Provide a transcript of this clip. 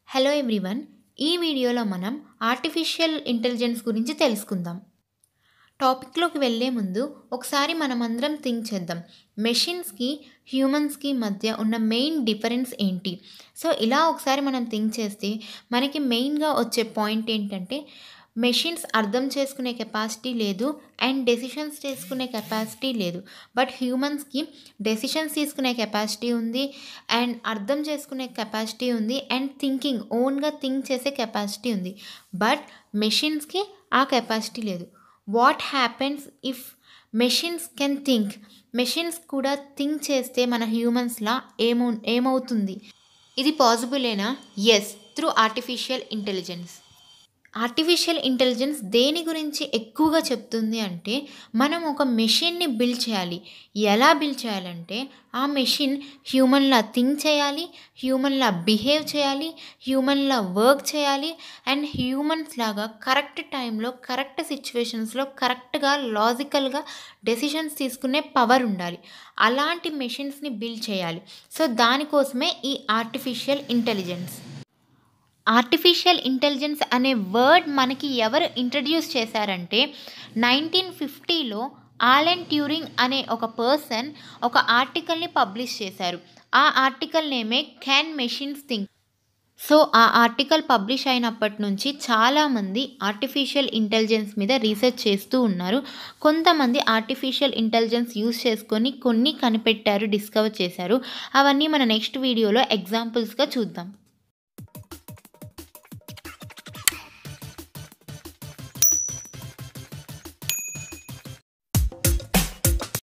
hello everyone ఈ వీడియోలో మనం ఆర్టిఫిషియల్ ఇంటెలిజెన్స్ గురించి తెలుసుకుందాం టాపిక్లోకి వెళ్ళే ముందు ఒకసారి మనమందరం థింక్ చేద్దాం మెషిన్స్కి హ్యూమన్స్కి మధ్య ఉన్న మెయిన్ డిఫరెన్స్ ఏంటి సో ఇలా ఒకసారి మనం థింక్ చేస్తే మనకి మెయిన్గా వచ్చే పాయింట్ ఏంటంటే మెషిన్స్ అర్థం చేసుకునే కెపాసిటీ లేదు అండ్ డెసిషన్స్ తీసుకునే కెపాసిటీ లేదు బట్ హ్యూమన్స్కి డెసిషన్స్ తీసుకునే కెపాసిటీ ఉంది అండ్ అర్థం చేసుకునే కెపాసిటీ ఉంది అండ్ థింకింగ్ ఓన్గా థింక్ చేసే కెపాసిటీ ఉంది బట్ మెషిన్స్కి ఆ కెపాసిటీ లేదు what happens if machines can think machines కూడా థింక్ చేస్తే మన హ్యూమన్స్లా ఏమౌ ఏమవుతుంది ఇది పాసిబులేనా yes through artificial intelligence artificial intelligence దేని గురించి ఎక్కువగా చెప్తుంది అంటే మనం ఒక మెషిన్ని బిల్డ్ చేయాలి ఎలా బిల్డ్ చేయాలంటే ఆ మెషిన్ హ్యూమన్లా థింక్ చేయాలి హ్యూమన్లా బిహేవ్ చేయాలి హ్యూమన్లా వర్క్ చేయాలి అండ్ హ్యూమన్స్ లాగా కరెక్ట్ టైంలో కరెక్ట్ సిచ్యువేషన్స్లో కరెక్ట్గా లాజికల్గా డెసిషన్స్ తీసుకునే పవర్ ఉండాలి అలాంటి మెషిన్స్ని బిల్డ్ చేయాలి సో దానికోసమే ఈ ఆర్టిఫిషియల్ ఇంటెలిజెన్స్ ఆర్టిఫిషియల్ ఇంటెలిజెన్స్ అనే వర్డ్ మనకి ఎవరు ఇంట్రడ్యూస్ చేశారంటే నైన్టీన్ ఫిఫ్టీలో ఆలెన్ ట్యూరింగ్ అనే ఒక పర్సన్ ఒక ఆర్టికల్ని పబ్లిష్ చేశారు ఆ ఆర్టికల్ నేమే క్యాన్ మెషిన్స్ థింక్ సో ఆ ఆర్టికల్ పబ్లిష్ అయినప్పటి నుంచి చాలామంది ఆర్టిఫిషియల్ ఇంటెలిజెన్స్ మీద రీసెర్చ్ చేస్తూ ఉన్నారు కొంతమంది ఆర్టిఫిషియల్ ఇంటెలిజెన్స్ యూస్ చేసుకొని కొన్ని కనిపెట్టారు డిస్కవర్ చేశారు అవన్నీ మన నెక్స్ట్ వీడియోలో ఎగ్జాంపుల్స్గా చూద్దాం